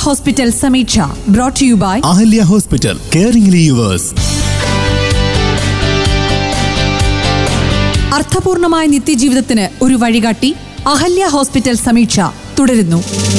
Hospital Sameeksha brought you by Ahalya hospital caring yours അർത്ഥപൂർണമായ നിത്യജീവിതത്തിന് ഒരു വഴികാട്ടി അഹല്യ ഹോസ്പിറ്റൽ സമീക്ഷ തുടരുന്നു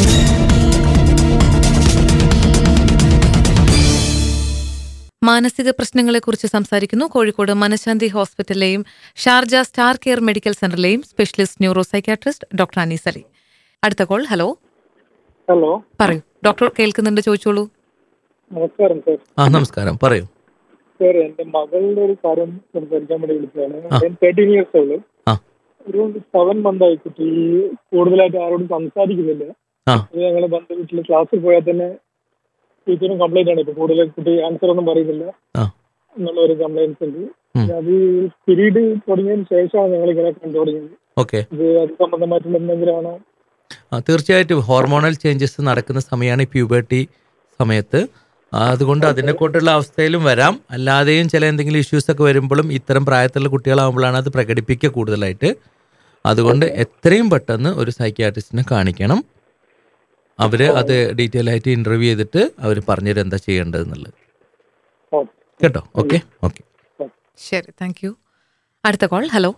മാനസിക പ്രശ്നങ്ങളെക്കുറിച്ച് സംസാരിക്കുന്നു കോഴിക്കോട് മനഃശാന്തി ഹോസ്പിറ്റലിലെയും ഷാർജ സ്റ്റാർ കെയർ മെഡിക്കൽ സെന്ററിലെയും specialist neuro psychiatrist doctor Anees Ali അടുത്ത കോൾ ഹലോ ഹലോ പറയൂ ഡോക്ടർ കേൾക്കുന്നുണ്ട് ചോദിച്ചോളൂ നമസ്കാരം സാർ ആ നമസ്കാരം പറയൂ സാർ എന്റെ മകളുടെ ഒരു കാര്യം സംസാരിക്കാൻ വേണ്ടി വിളിച്ചതാണ് തേർട്ടീൻ ഇയേഴ്സ് ഉള്ളു ആ. ഒരു സെവൻ മന്ത് ആയി കുട്ടി കൂടുതലായിട്ട് ആരോടും സംസാരിക്കുന്നില്ല ആ. ഇത് ഞങ്ങളെ ബന്ധ വീട്ടിൽ ക്ലാസ്സിൽ പോയാൽ തന്നെ ടീച്ചറും കംപ്ലൈന്റ് ആണ് ഇപ്പൊ കൂടുതൽ കുട്ടി ആൻസർ ഒന്നും പറയുന്നില്ല ആ. എന്നുള്ള ഒരു കംപ്ലൈൻസ് ഉണ്ട് ഉം. അത് പീരീഡ് തുടങ്ങിയതിന് ശേഷമാണ് ഞങ്ങൾ ഇങ്ങനെ കണ്ടു തുടങ്ങിയത് ഓക്കെ ഇത് അത് സംബന്ധമായിട്ടുള്ള എന്തെങ്കിലും ആണോ ആ തീർച്ചയായിട്ടും ഹോർമോണൽ ചേഞ്ചസ് നടക്കുന്ന സമയമാണ് ഈ പ്യൂബർട്ടി സമയത്ത് ആ, അതുകൊണ്ട് അതിനെ കൊണ്ടുള്ള അവസ്ഥയിലും വരാം അല്ലാതെയും ചില എന്തെങ്കിലും ഇഷ്യൂസ് ഒക്കെ വരുമ്പോഴും ഇത്തരം പ്രായത്തിലുള്ള കുട്ടികളാകുമ്പോഴാണ് അത് പ്രകടിപ്പിക്കുക കൂടുതലായിട്ട് അതുകൊണ്ട് എത്രയും പെട്ടെന്ന് ഒരു സൈക്യാട്രിസ്റ്റിനെ കാണിക്കണം അവർ അത് ഡീറ്റെയിൽ ആയിട്ട് ഇന്റർവ്യൂ ചെയ്തിട്ട് അവർ പറഞ്ഞുതരും എന്താ ചെയ്യേണ്ടതെന്നുള്ളത് ഓ. കേട്ടോ ഓക്കെ ഓക്കെ ശരി താങ്ക് യു അടുത്ത കോൾ ഹലോ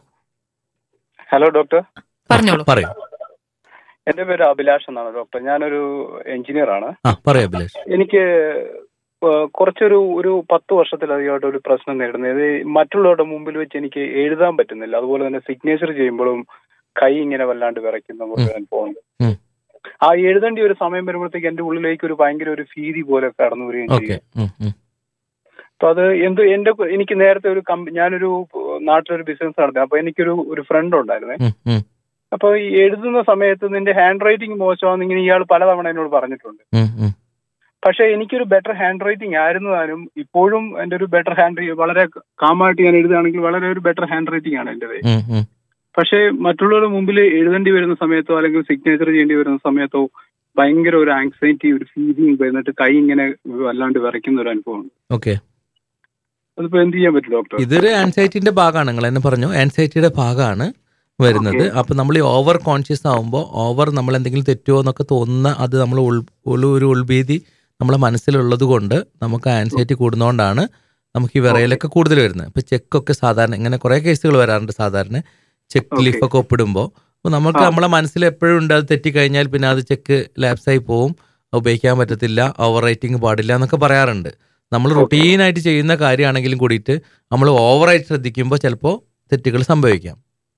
ഹലോ ഡോക്ടർ പറഞ്ഞോളൂ പറയൂ എന്റെ പേര് അഭിലാഷ് എന്നാണ് ഡോക്ടർ ഞാനൊരു എഞ്ചിനീയർ ആണ് ആ പറയൂ അഭിലാഷ് എനിക്ക് ഏഹ് കുറച്ചൊരു ഒരു പത്ത് വർഷത്തിലധികമായിട്ട് ഒരു പ്രശ്നം നേരിടുന്നത് ഇത് മറ്റുള്ളവരുടെ മുമ്പിൽ വെച്ച് എനിക്ക് എഴുതാൻ പറ്റുന്നില്ല അതുപോലെ തന്നെ സിഗ്നേച്ചർ ചെയ്യുമ്പോഴും കൈ ഇങ്ങനെ വല്ലാണ്ട് വിറയ്ക്കുന്ന പോലെ ഉം. അനുഭവമുണ്ട് ഉം. ആ എഴുതേണ്ട ഒരു സമയം വരുമ്പോഴത്തേക്ക് എന്റെ ഉള്ളിലേക്ക് ഒരു ഭയങ്കര ഒരു ഭീതി പോലെ കടന്നു വരികയും ഓക്കെ ചെയ്യും അപ്പൊ അത് എന്ത് എന്റെ എനിക്ക് നേരത്തെ ഒരു കമ്പ ഞാനൊരു നാട്ടിലൊരു ബിസിനസ് നടത്തി അപ്പൊ എനിക്കൊരു ഒരു ഫ്രണ്ട് ഉണ്ടായിരുന്നേ അപ്പൊ ഈ എഴുതുന്ന സമയത്ത് നിന്റെ ഹാൻഡ് റൈറ്റിംഗ് മോശമാണെന്ന് ഇങ്ങനെ ഇയാൾ പലതവണ എന്നോട് പറഞ്ഞിട്ടുണ്ട് പക്ഷെ എനിക്കൊരു ബെറ്റർ ഹാൻഡ് റൈറ്റിംഗ് ആയിരുന്നു താനും ഇപ്പോഴും എന്റെ ഒരു ബെറ്റർ ഹാൻഡ് വളരെ കാമായിട്ട് ഞാൻ എഴുതുകയാണെങ്കിൽ വളരെ ഒരു ബെറ്റർ ഹാൻഡ് റൈറ്റിംഗ് ആണ് എന്റേത് പക്ഷേ മറ്റുള്ളവരുടെ മുമ്പിൽ എഴുതേണ്ടി വരുന്ന സമയത്തോ അല്ലെങ്കിൽ സിഗ്നേച്ചർ ചെയ്യേണ്ടി വരുന്ന സമയത്തോ ഭയങ്കര ഒരു ആങ്സൈറ്റി ഒരു ഫീലിംഗ് വരുന്നിട്ട് കൈ ഇങ്ങനെ വല്ലാണ്ട് വിറയ്ക്കുന്ന ഒരു അനുഭവമാണ് ഓക്കെ അതിപ്പോ എന്ത് ചെയ്യാൻ പറ്റും ഡോക്ടർ ഇതൊരു ആൻസൈറ്റിന്റെ ഭാഗമാണ് നിങ്ങൾ തന്നെ പറഞ്ഞു ആൻസൈറ്റിയുടെ ഭാഗമാണ് വരുന്നത് അപ്പൊ നമ്മൾ ഈ ഓവർ കോൺഷ്യസ് ആവുമ്പോൾ ഓവർ നമ്മൾ എന്തെങ്കിലും തെറ്റുമോ എന്നൊക്കെ തോന്നുന്ന അത് നമ്മൾ ഉൾ ഉൾ- ഒരു ഉൾഭീതി നമ്മളെ മനസ്സിലുള്ളത് കൊണ്ട് നമുക്ക് ആൻസൈറ്റി കൂടുന്നതുകൊണ്ടാണ് നമുക്ക് ഈ വിറയലൊക്കെ കൂടുതൽ വരുന്നത് ഇപ്പൊ ചെക്കൊക്കെ സാധാരണ ഇങ്ങനെ കുറെ കേസുകൾ വരാറുണ്ട് സാധാരണ ചെക്ക് Okay. ലീഫൊക്കെ ഒപ്പിടുമ്പോൾ അപ്പോൾ നമുക്ക് ആ. നമ്മളെ മനസ്സിൽ എപ്പോഴും ഉണ്ട് അത് തെറ്റിക്കഴിഞ്ഞാൽ പിന്നെ അത് ചെക്ക് ലാപ്സായി പോവും ഉപയോഗിക്കാൻ പറ്റത്തില്ല ഓവർ റൈറ്റിംഗ് പാടില്ല എന്നൊക്കെ പറയാറുണ്ട് നമ്മൾ Okay. റുട്ടീനായിട്ട് ചെയ്യുന്ന കാര്യമാണെങ്കിലും കൂടിയിട്ട് നമ്മൾ ഓവറായിട്ട് ശ്രദ്ധിക്കുമ്പോൾ ചിലപ്പോൾ തെറ്റുകൾ സംഭവിക്കാം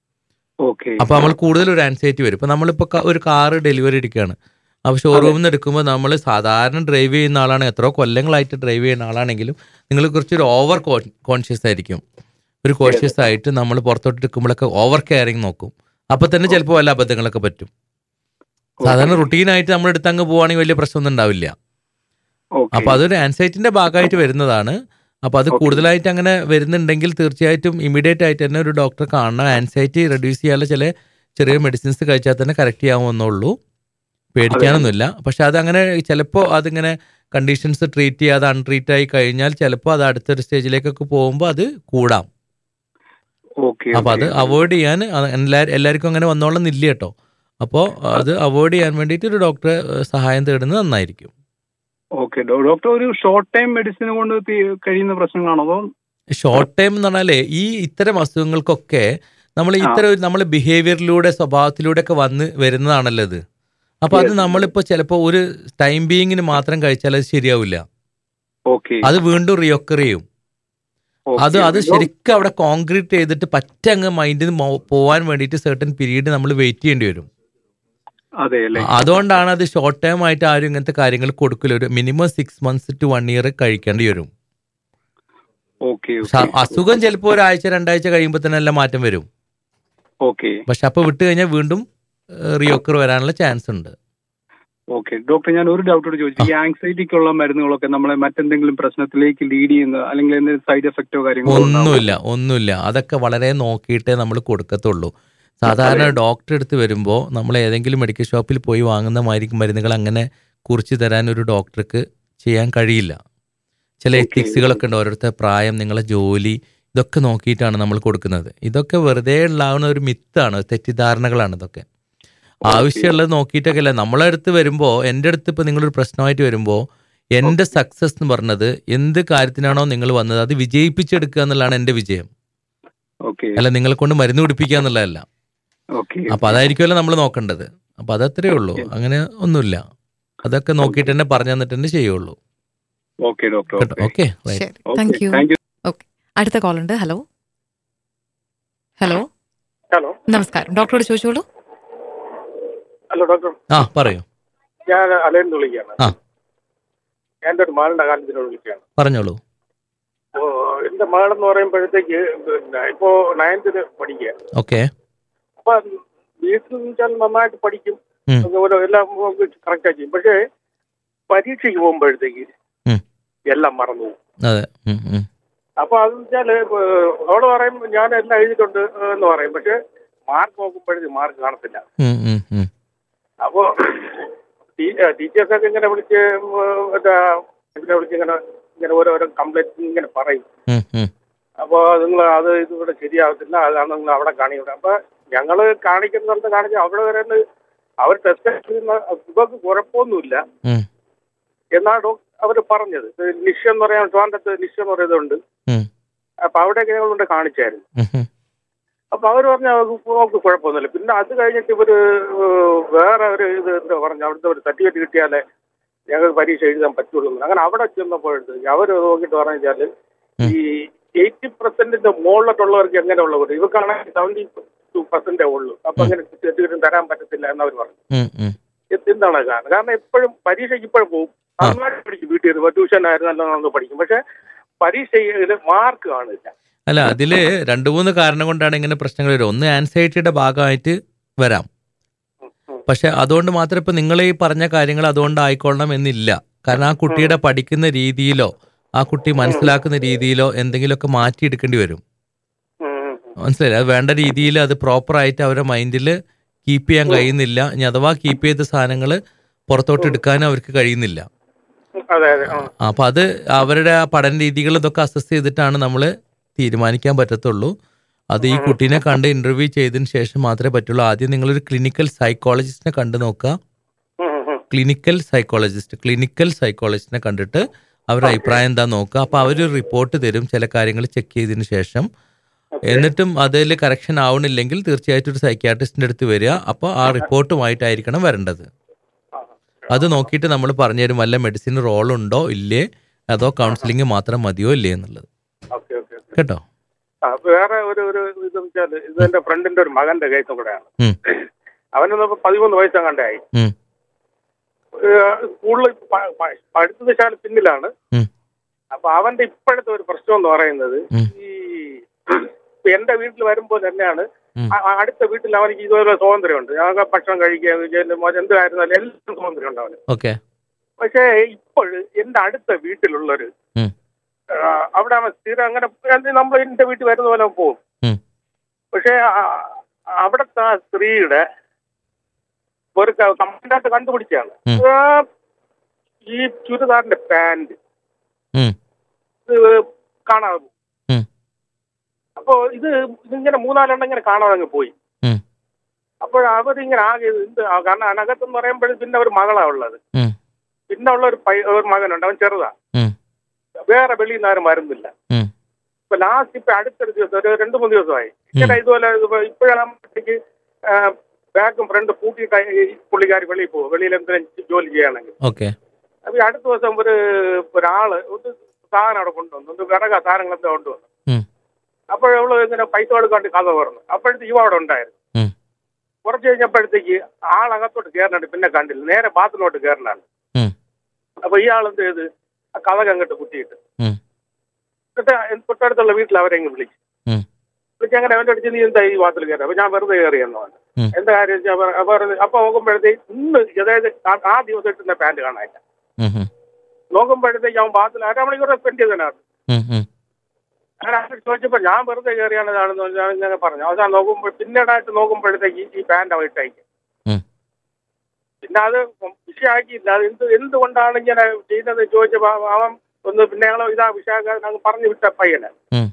ഓക്കെ അപ്പൊ നമ്മൾ കൂടുതൽ ഒരു ആൻസൈറ്റി വരും ഇപ്പൊ നമ്മളിപ്പോ ക- ഒരു കാറ് ഡെലിവറി എടുക്കുകയാണ് അപ്പൊ ഷോറൂമിൽ നിന്ന് എടുക്കുമ്പോൾ നമ്മൾ സാധാരണ ഡ്രൈവ് ചെയ്യുന്ന ആളാണ് എത്രയോ കൊല്ലങ്ങളായിട്ട് ഡ്രൈവ് ചെയ്യുന്ന ആളാണെങ്കിലും നിങ്ങൾ കുറച്ചൊരു ഓവർ കോൺഷ്യസ് ആയിരിക്കും ഒരു കോൺഷ്യസ് ആയിട്ട് നമ്മൾ പുറത്തോട്ട് എടുക്കുമ്പോഴൊക്കെ ഓവർ കെയറിങ് നോക്കും അപ്പൊ തന്നെ ചിലപ്പോൾ വല്ല അബദ്ധങ്ങളൊക്കെ പറ്റും സാധാരണ റുട്ടീനായിട്ട് നമ്മൾ എടുത്ത് അങ്ങ് പോവുകയാണെങ്കിൽ വലിയ പ്രശ്നമൊന്നും ഉണ്ടാവില്ല അപ്പൊ അതൊരു ആൻസൈറ്റിന്റെ ഭാഗമായിട്ട് വരുന്നതാണ് അപ്പൊ അത് Okay. കൂടുതലായിട്ട് അങ്ങനെ വരുന്നുണ്ടെങ്കിൽ തീർച്ചയായിട്ടും ഇമീഡിയറ്റ് ആയിട്ട് തന്നെ ഒരു ഡോക്ടറെ കാണണം ആൻസൈറ്റി റെഡ്യൂസ് ചെയ്യാനുള്ള ചില ചെറിയ മെഡിസിൻസ് കഴിച്ചാൽ തന്നെ കറക്റ്റ് ചെയ്യാവുന്നുള്ളൂ പേടിക്കാനൊന്നുമില്ല പക്ഷെ അതങ്ങനെ ചിലപ്പോൾ അതിങ്ങനെ കണ്ടീഷൻസ് ട്രീറ്റ് ചെയ്യാതെ അൺട്രീറ്റ് ആയി കഴിഞ്ഞാൽ ചിലപ്പോൾ അത് അടുത്തൊരു സ്റ്റേജിലേക്കൊക്കെ പോകുമ്പോൾ അത് കൂടാം ഓക്കെ അപ്പൊ അത് അവോയ്ഡ് ചെയ്യാൻ എല്ലാവരും എല്ലാവർക്കും അങ്ങനെ വന്നോളന്നില്ല കേട്ടോ അപ്പോൾ അത് അവോയ്ഡ് ചെയ്യാൻ വേണ്ടിയിട്ട് ഒരു ഡോക്ടറെ ഏഹ്, സഹായം തേടുന്നത് നന്നായിരിക്കും ഓക്കെ ഡോക്ടർ ഒരു ഷോർട്ട് ടൈം മെഡിസിൻ കൊണ്ട് തി- കഴിയുന്ന പ്രശ്നങ്ങളാണോ അതോ ഷോർട്ട് ടൈം എന്ന് പറഞ്ഞാലേ ഈ ഇത്തരം അസുഖങ്ങൾക്കൊക്കെ നമ്മൾ ആ. ഇത്തരം ഒരു നമ്മൾ ബിഹേവിയറിലൂടെ സ്വഭാവത്തിലൂടെ ഒക്കെ വന്ന് വരുന്നതാണല്ലോ ഇത് അപ്പൊ അത് Yes. നമ്മളിപ്പോ ചിലപ്പോൾ ഒരു ടൈം ബീയിങ്ങിന് മാത്രം കഴിച്ചാൽ അത് ശരിയാവില്ല ഓക്കെ അത് വീണ്ടും റിയൊക്കർ ചെയ്യും അത് അത് ശരിക്കും അവിടെ കോൺക്രീറ്റ് ചെയ്തിട്ട് പറ്റങ്ങ് മൈൻഡിൽ പോവാൻ വേണ്ടിയിട്ട് സെർട്ടൻ പീരീഡ് നമ്മൾ വെയിറ്റ് ചെയ്യേണ്ടി വരും അതെ അല്ലേ അതുകൊണ്ടാണ് അത് ഷോർട്ട് ടൈം ആയിട്ട് ആരും ഇങ്ങനത്തെ കാര്യങ്ങൾ കൊടുക്കില്ല ഒരു minimum six months to one year കഴിക്കേണ്ടി വരും ഓക്കെ സ- അസുഖം ചിലപ്പോൾ ഒരാഴ്ച രണ്ടാഴ്ച കഴിയുമ്പോൾ തന്നെ എല്ലാം മാറ്റം വരും ഓക്കെ പക്ഷെ അപ്പൊ വിട്ട് കഴിഞ്ഞാൽ വീണ്ടും റിയോക്കർ വരാനുള്ള ചാൻസ് ഉണ്ട് ഓക്കെ ഡോക്ടർ ഞാൻ ഒരു ഡൗട്ടോട് ചോദിച്ചു ഈ ആങ്സൈറ്റിക്കുള്ള മരുന്നുകളൊക്കെ നമ്മളെ മറ്റെന്തെങ്കിലും പ്രശ്നത്തിലേക്ക് ലീഡ് ചെയ്യുന്ന അല്ലെങ്കിൽ എന്തെങ്കിലും സൈഡ് എഫക്റ്റോ കാര്യങ്ങളോ ഉണ്ടാവുമോ? ഒന്നുമില്ല ഒന്നുമില്ല അതൊക്കെ വളരെ നോക്കിയിട്ടേ നമ്മൾ കൊടുക്കത്തുള്ളൂ സാധാരണ അതെ. ഡോക്ടർ അടുത്ത് വരുമ്പോൾ നമ്മൾ ഏതെങ്കിലും മെഡിക്കൽ ഷോപ്പിൽ പോയി വാങ്ങുന്ന മാതിരി മരുന്നുകൾ അങ്ങനെ കുറിച്ച് തരാൻ ഒരു ഡോക്ടർക്ക് ചെയ്യാൻ കഴിയില്ല ചില Okay. എത്തിക്സുകളൊക്കെ ഉണ്ട് ഓരോരുത്തർ പ്രായം നിങ്ങളെ ജോലി ഇതൊക്കെ നോക്കിയിട്ടാണ് നമ്മൾ കൊടുക്കുന്നത് ഇതൊക്കെ വെറുതെ ഉണ്ടാവുന്ന ഒരു മിത്താണ് തെറ്റിദ്ധാരണകളാണ് ഇതൊക്കെ ആവശ്യമുള്ളത് നോക്കിയിട്ടൊക്കെ അല്ല നമ്മളെ അടുത്ത് വരുമ്പോൾ എൻ്റെ അടുത്ത് ഇപ്പോൾ നിങ്ങളൊരു പ്രശ്നമായിട്ട് വരുമ്പോൾ എൻ്റെ സക്സസ് എന്ന് പറഞ്ഞത് എന്ത് കാര്യത്തിനാണോ നിങ്ങൾ വന്നത് അത് വിജയിപ്പിച്ചെടുക്കുക എന്നുള്ളതാണ് എൻ്റെ വിജയം ഓക്കെ അല്ല നിങ്ങളെ കൊണ്ട് മരുന്ന് പിടിപ്പിക്കുക എന്നുള്ളതല്ല ഓക്കെ അപ്പൊ അതായിരിക്കുമല്ലോ നമ്മൾ നോക്കേണ്ടത് അപ്പൊ അതത്രേ ഉള്ളൂ അങ്ങനെ ഒന്നുമില്ല അതൊക്കെ നോക്കിയിട്ട് തന്നെ പറഞ്ഞു തന്നിട്ട് തന്നെ ചെയ്യുള്ളൂ ഓക്കെ ഡോക്ടർ കേട്ടോ ഓക്കെ ശരി താങ്ക് യു താങ്ക് യു അടുത്ത കോൾ ഉണ്ട് ഹലോ ഹലോ ഹലോ നമസ്കാരം ഡോക്ടറോട് ചോദിച്ചോളൂ ഹലോ ഡോക്ടർ ആ പറയൂ ഞാൻ അലയെന്ന് വിളിക്കുകയാണ് ആ. എൻ്റെ ഒരു മകളുടെ കാര്യത്തിനോട് വിളിക്കുകയാണ് പറഞ്ഞോളൂ അപ്പോ എന്റെ മകളെന്ന് പറയുമ്പോഴത്തേക്ക് പിന്നെ ഇപ്പോ നയൻത്തിന് പഠിക്കുക ഓക്കെ അപ്പൊ വീട്ടിൽ വെച്ചാൽ നന്നായിട്ട് പഠിക്കും ഉം. അതുപോലെ എല്ലാം കറക്റ്റാ ചെയ്യും പക്ഷേ പരീക്ഷയ്ക്ക് പോകുമ്പോഴത്തേക്ക് ഉം. എല്ലാം മറന്നു പോകും അതെ ഉം, ഉം. അപ്പൊ അത് വെച്ചാല് അവള് പറയും ഞാൻ എല്ലാം എഴുതിയിട്ടുണ്ട് എന്ന് പറയും പക്ഷെ മാർക്ക് നോക്കുമ്പോഴത്തേക്ക് മാർക്ക് കാണത്തില്ല ഉം, ഉം, ഉം. അപ്പോ ടീച്ചേഴ്സൊക്കെ ഇങ്ങനെ വിളിച്ച് ഉം, മറ്റേ ഇതിനെ വിളിച്ച് ഇങ്ങനെ ഇങ്ങനെ ഓരോരോ കംപ്ലൈന്റ് ഇങ്ങനെ പറയും ഉം, ഉം. അപ്പോ നിങ്ങൾ അത് ഇതിവിടെ ശരിയാവത്തില്ല അതാണ് നിങ്ങൾ അവിടെ കാണിക്കുന്നത് അപ്പൊ ഞങ്ങള് കാണിക്കുന്നിടത്ത് കാണിച്ച് അവിടെ വരെ ഒന്ന് അവർ ടെസ്റ്റ് ചെയ്യുന്ന ഇവർക്ക് കുഴപ്പമൊന്നുമില്ല ഉം. എന്നാണ് അവർ പറഞ്ഞത് നിഷ എന്ന് പറയാൻ ട്രിവാൻഡ്രത്ത് നിഷ എന്ന് പറയുന്നുണ്ട് ഉം. അപ്പൊ അവിടെയൊക്കെ ഞങ്ങൾ കൊണ്ട് കാണിച്ചായിരുന്നു ഉം, ഉം. അപ്പൊ അവര് പറഞ്ഞ അവർക്ക് കുഴപ്പമൊന്നുമില്ല പിന്നെ അത് കഴിഞ്ഞിട്ട് ഇവര് ഏഹ്, വേറെ ഒരു ഇത് എന്താ പറഞ്ഞ അവിടുത്തെ ഒരു സർട്ടിഫിക്കറ്റ് കിട്ടിയാലേ ഞങ്ങൾക്ക് പരീക്ഷ എഴുതാൻ പറ്റുള്ളൂ എന്ന്. അങ്ങനെ അവിടെ ചെന്നപ്പോഴത്തേക്ക് അവര് നോക്കിയിട്ട് പറഞ്ഞു വെച്ചാല് ഉം. ഈ എയ്റ്റി പെർസെന്റിന്റെ മുകളിലോട്ടുള്ളവർക്ക് എങ്ങനെ ഉള്ളവർ ഇവർക്കാണെങ്കിൽ സെവന്റി ടു പെർസെന്റേ ഉള്ളൂ അപ്പൊ അങ്ങനെ സർട്ടിഫിക്കറ്റ് തരാൻ പറ്റത്തില്ല എന്നവർ പറഞ്ഞു ഉം, ഉം. ഇത് എന്താണ് കാരണം കാരണം എപ്പോഴും പരീക്ഷയ്ക്ക് ഇപ്പോഴും പോകും ആ. നന്നായിട്ട് പഠിക്കും വീട്ടിൽ ഇരുന്ന് ട്യൂഷൻ ആയിരുന്നല്ലോ പഠിക്കും പക്ഷെ പരീക്ഷയിൽ മാർക്ക് കാണില്ല അല്ല അതില് രണ്ടു മൂന്ന് കാരണം കൊണ്ടാണ് ഇങ്ങനെ പ്രശ്നങ്ങൾ വരും ഒന്ന് ആൻസൈറ്റിയുടെ ഭാഗമായിട്ട് വരാം പക്ഷെ അതുകൊണ്ട് മാത്രം ഇപ്പൊ നിങ്ങൾ ഈ പറഞ്ഞ കാര്യങ്ങൾ അതുകൊണ്ട് ആയിക്കൊള്ളണം എന്നില്ല കാരണം ആ കുട്ടിയുടെ പഠിക്കുന്ന രീതിയിലോ ആ കുട്ടി മനസ്സിലാക്കുന്ന രീതിയിലോ എന്തെങ്കിലുമൊക്കെ മാറ്റിയെടുക്കേണ്ടി വരും ഉം. മനസ്സിലായി അത് വേണ്ട രീതിയിൽ അത് പ്രോപ്പറായിട്ട് അവരുടെ മൈൻഡിൽ കീപ്പ് ചെയ്യാൻ കഴിയുന്നില്ല ഇനി അഥവാ കീപ്പ് ചെയ്ത സാധനങ്ങൾ പുറത്തോട്ട് എടുക്കാനും അവർക്ക് കഴിയുന്നില്ല അതെ അതെ ആ. അപ്പൊ അത് അവരുടെ ആ പഠന രീതികൾ ഇതൊക്കെ അസസ് ചെയ്തിട്ടാണ് നമ്മൾ തീരുമാനിക്കാൻ പറ്റത്തുള്ളൂ അത് ഈ കുട്ടീനെ കണ്ട് ഇന്റർവ്യൂ ചെയ്തതിന് ശേഷം മാത്രമേ പറ്റുള്ളൂ ആദ്യം നിങ്ങളൊരു ക്ലിനിക്കൽ സൈക്കോളജിസ്റ്റിനെ കണ്ടു നോക്കുക ഉം, ഉം, ഉം. ക്ലിനിക്കൽ സൈക്കോളജിസ്റ്റ് ക്ലിനിക്കൽ സൈക്കോളജിസ്റ്റിനെ കണ്ടിട്ട് അവരുടെ അഭിപ്രായം എന്താ നോക്കുക അപ്പൊ അവര് റിപ്പോർട്ട് തരും ചില കാര്യങ്ങൾ ചെക്ക് ചെയ്തതിന് ശേഷം എന്നിട്ടും അതിൽ കറക്ഷൻ ആവണില്ലെങ്കിൽ തീർച്ചയായിട്ടും ഒരു സൈക്യാട്രിസ്റ്റിന്റെ അടുത്ത് വരിക അപ്പോൾ ആ റിപ്പോർട്ടുമായിട്ടായിരിക്കണം വരേണ്ടത് അത് നോക്കിയിട്ട് നമ്മൾ പറഞ്ഞു തരും വല്ല മെഡിസിൻ റോൾ ഉണ്ടോ ഇല്ലേ അതോ കൗൺസിലിംഗ് മാത്രം മതിയോ ഇല്ലേ എന്നുള്ളത് ഓക്കെ ഓക്കെ ഓക്കെ. കേട്ടോ ആ, വേറെ ഒരു ഒരു ഇത് വെച്ചാൽ ഇത് എന്റെ ഫ്രണ്ടിന്റെ ഒരു മകന്റെ കേസും കൂടെയാണ് ഉം. അവനൊന്ന് പതിമൂന്ന് വയസ്സ് കണ്ടായി ഉം. സ്കൂളിൽ പഠിത്തത് ശാല പിന്നിലാണ് ഉം. അപ്പൊ അവന്റെ ഇപ്പോഴത്തെ ഒരു പ്രശ്നം എന്ന് പറയുന്നത് ഉം. ഈ ഇപ്പൊ എന്റെ വീട്ടിൽ വരുമ്പോൾ തന്നെയാണ് ഉം. ആ- ആ അടുത്ത വീട്ടിൽ അവനിക്ക് ഇതുപോലെ സ്വാതന്ത്ര്യമുണ്ട് ഞങ്ങൾക്ക് ഭക്ഷണം കഴിക്കുക എന്തായിരുന്നാലും എല്ലാം സ്വാതന്ത്ര്യമുണ്ട് അവന് ഓക്കെ പക്ഷേ ഇപ്പോൾ എന്റെ അടുത്ത വീട്ടിലുള്ളൊരു ഉം. ആ, അവിടെ അവൻ സ്ഥിരം അങ്ങനെ നമ്മൾ എന്റെ വീട്ടിൽ വരുന്ന പോലെ അവൻ പോകും ഉം. പക്ഷേ ആ- അവിടുത്തെ ആ സ്ത്രീയുടെ ഒരു കംപ്ലൈന്റ് ആയിട്ട് കണ്ടുപിടിച്ചാണ് ഉം. ആ, ഈ ചുരിദാറിന്റെ പാന്റ് ഉം. ഇത് കാണാതെ പോകും. ഉം. അപ്പോ ഇത് ഇതിങ്ങനെ മൂന്നാലെണ്ണം ഇങ്ങനെ കാണാതെ അങ്ങ് പോയി ഉം. അപ്പോൾ അവരിങ്ങനെ ആകെ ഇത് എന്ത് ആ, കാരണം അനകത്തെന്ന് പറയുമ്പോഴും പിന്നെ ഒരു മകളാ ഉള്ളത് ഉം. പിന്നെ ഉള്ള ഒരു പൈ- ഒരു മകനുണ്ട് അവൻ ചെറുതാ ഉം. വേറെ വെളിയിൽ നിന്ന് ആരും വരുന്നില്ല ഉം. ഇപ്പൊ ലാസ്റ്റ് ഇപ്പൊ അടുത്തൊരു ദിവസം ഒരു രണ്ടു മൂന്ന് ദിവസമായി ഇങ്ങനെ ഇതുപോലെ ഇപ്പോഴാകുമ്പോഴത്തേക്ക് ബാക്കും ഫ്രണ്ട് പൂട്ടിയിട്ട് ഈ പുള്ളിക്കാരി വെളിയിൽ പോകും വെളിയിൽ എന്തെങ്കിലും ജോലി ചെയ്യുകയാണെങ്കിൽ ഓക്കെ അപ്പൊ ഈ അടുത്ത ദിവസം ഒരു ഒരാള് ഒരു സാധനം അവിടെ കൊണ്ടുവന്നു ഒരു വിറക സാധനങ്ങളൊക്കെ കൊണ്ടുവന്നു ഉം. അപ്പോഴവള് ഇങ്ങനെ പൈസ കൊടുക്കാണ്ട് കഥ പറഞ്ഞു അപ്പോഴത്തേക്ക് ഇവ അവിടെ ഉണ്ടായിരുന്നു ഉം. കുറച്ച് കഴിഞ്ഞപ്പോഴത്തേക്ക് ആളകത്തോട്ട് കയറണുണ്ട് പിന്നെ കണ്ടില്ല നേരെ ബാത്റൂമിലോട്ട് കയറണാണ് ഉം. അപ്പൊ ഇയാൾ എന്ത് ചെയ്ത് ആ കഥക് അങ്ങോട്ട് കുത്തിയിട്ട് ഉം. എന്നിട്ട് തൊട്ടടുത്തുള്ള വീട്ടിൽ അവരെ ഇങ്ങ് വിളിച്ചു ഉം. വിളിച്ച് അങ്ങനെ അവന്റെ അടുത്ത് നീ എന്താ ഈ വാതിൽ കയറി അപ്പൊ ഞാൻ വെറുതെ കയറിയെന്ന് പറഞ്ഞു ഉം. എന്താ കാര്യം വെച്ചാൽ അവർ- അവർ പറഞ്ഞു, അപ്പൊ നോക്കുമ്പോഴത്തേക്ക് ഇന്ന് അതായത് ആ- ആ ദിവസം ഇട്ടുന്ന പാന്റ് കാണാനില്ല ഉം, ഉം, നോക്കുമ്പോഴത്തേക്ക് അവൻ ബാത്തിൽ അരമണിക്കൂർ സ്പെൻഡ് ചെയ്തതിനകത്ത് ഉം, ഉം. അങ്ങനെ അവർ ചോദിച്ചപ്പോ ഞാൻ വെറുതെ കയറിയാണ് ഇതാണെന്ന് ഞാൻ ഇങ്ങനെ പറഞ്ഞു അവസാനം നോക്കുമ്പോൾ പിന്നീടായിട്ട് നോക്കുമ്പോഴത്തേക്ക് ഈ പാന്റ് അവൻ ഇട്ടയക്കും ഉം. പിന്നെ അത് വിഷയമാക്കിയില്ല അത് എന്ത് എന്തുകൊണ്ടാണ് ഇങ്ങനെ ചെയ്യുന്നത് ചോദിച്ചപ്പോ അവൻ ഒന്ന് പിന്നെ ഞങ്ങൾ ഇതാ വിഷയക്കാരൻ അങ്ങ് പറഞ്ഞു വിട്ട പയ്യന് ഉം.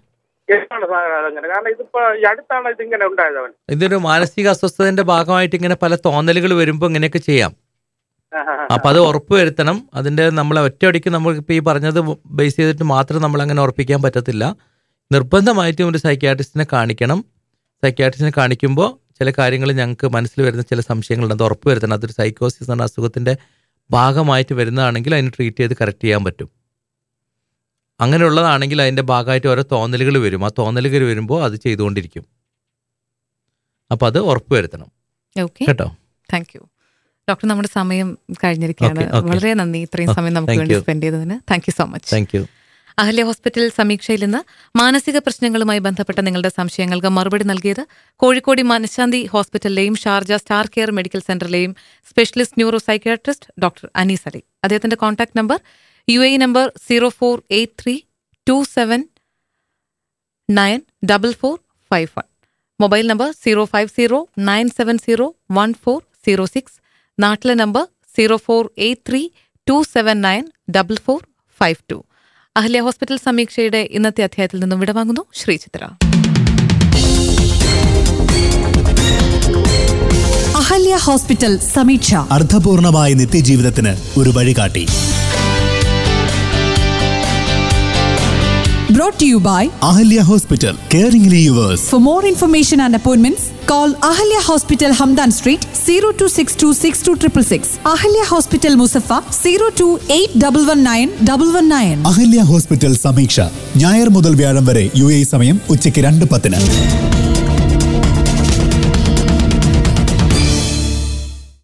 എന്താണ് സാർ അതങ്ങനെ കാരണം ഇതിപ്പോ ഈ അടുത്താണ് ഇതിങ്ങനെ ഉണ്ടായത് അവൻ ഇതൊരു മാനസിക അസ്വസ്ഥതന്റെ ഭാഗമായിട്ട് ഇങ്ങനെ പല തോന്നലുകൾ വരുമ്പോൾ ഇങ്ങനെയൊക്കെ ചെയ്യാം അപ്പൊ അത് ഉറപ്പ് വരുത്തണം അതിന്റെ നമ്മളെ ഒറ്റയടിക്ക് നമുക്ക് ഇപ്പൊ ഈ പറഞ്ഞത് ബേസ് ചെയ്തിട്ട് മാത്രം നമ്മൾ അങ്ങനെ ഉറപ്പിക്കാൻ പറ്റത്തില്ല നിർബന്ധമായിട്ടും ഒരു സൈക്യാട്രിസ്റ്റിനെ കാണിക്കണം സൈക്യാട്രിസ്റ്റിനെ കാണിക്കുമ്പോൾ ചില കാര്യങ്ങൾ ഞങ്ങൾക്ക് മനസ്സിൽ വരുന്ന ചില സംശയങ്ങളുണ്ട് അത് ഉറപ്പ് വരുത്തണം അതൊരു സൈക്കോസിസ് എന്ന അസുഖത്തിന്റെ ഭാഗമായിട്ട് വരുന്നതാണെങ്കിൽ അതിന് ട്രീറ്റ് ചെയ്ത് കറക്റ്റ് ചെയ്യാൻ പറ്റും അങ്ങനെയുള്ളതാണെങ്കിൽ അതിന്റെ ഭാഗമായിട്ട് ഓരോ തോന്നലുകൾ വരും ആ തോന്നലുകൾ വരുമ്പോൾ അത് ചെയ്തുകൊണ്ടിരിക്കും അപ്പൊ അത് ഉറപ്പ് വരുത്തണം ഓക്കെ കേട്ടോ താങ്ക് യു ഡോക്ടർ നമ്മുടെ സമയം കഴിഞ്ഞിരിക്കുകയാണ് Okay, okay. വളരെ നന്ദി ഇത്രയും സമയം നമുക്ക് Thank വേണ്ടി you. സ്പെൻഡ് ചെയ്തതിന് thank you so much thank you Ahalya hospital സമീക്ഷയിൽ നിന്ന് മാനസിക പ്രശ്നങ്ങളുമായി ബന്ധപ്പെട്ട നിങ്ങളുടെ സംശയങ്ങൾക്ക് മറുപടി നൽകിയത് കോഴിക്കോട് മനഃശാന്തി ഹോസ്പിറ്റലിലെയും ഷാർജ സ്റ്റാർ കെയർ മെഡിക്കൽ സെന്ററിലെയും specialist neuro psychiatrist doctor Anees Ali അദ്ദേഹത്തിന്റെ contact number U A number zero four eight three two seven nine double four five one mobile number zero five zero nine seven zero one four zero six നാട്ടിലെ number zero four eight three two seven nine double four five two Ahalya hospital സമീക്ഷയുടെ ഇന്നത്തെ അധ്യായത്തിൽ നിന്നും വിടവാങ്ങുന്നു Sreechithra Ahalya hospital Sameeksha അർത്ഥപൂർണമായ നിത്യജീവിതത്തിന് ഒരു വഴികാട്ടി brought you by Ahalya hospital caring yours For more information and appointments, call Ahalya Hospital Hamdan Street 0262626666. Ahalya Hospital Musaffa 028119119. Ahalya hospital Sameeksha ഞായർ മുതൽ വ്യാഴം വരെ യു എ സമയം ഉച്ചയ്ക്ക് രണ്ട് പത്തിന്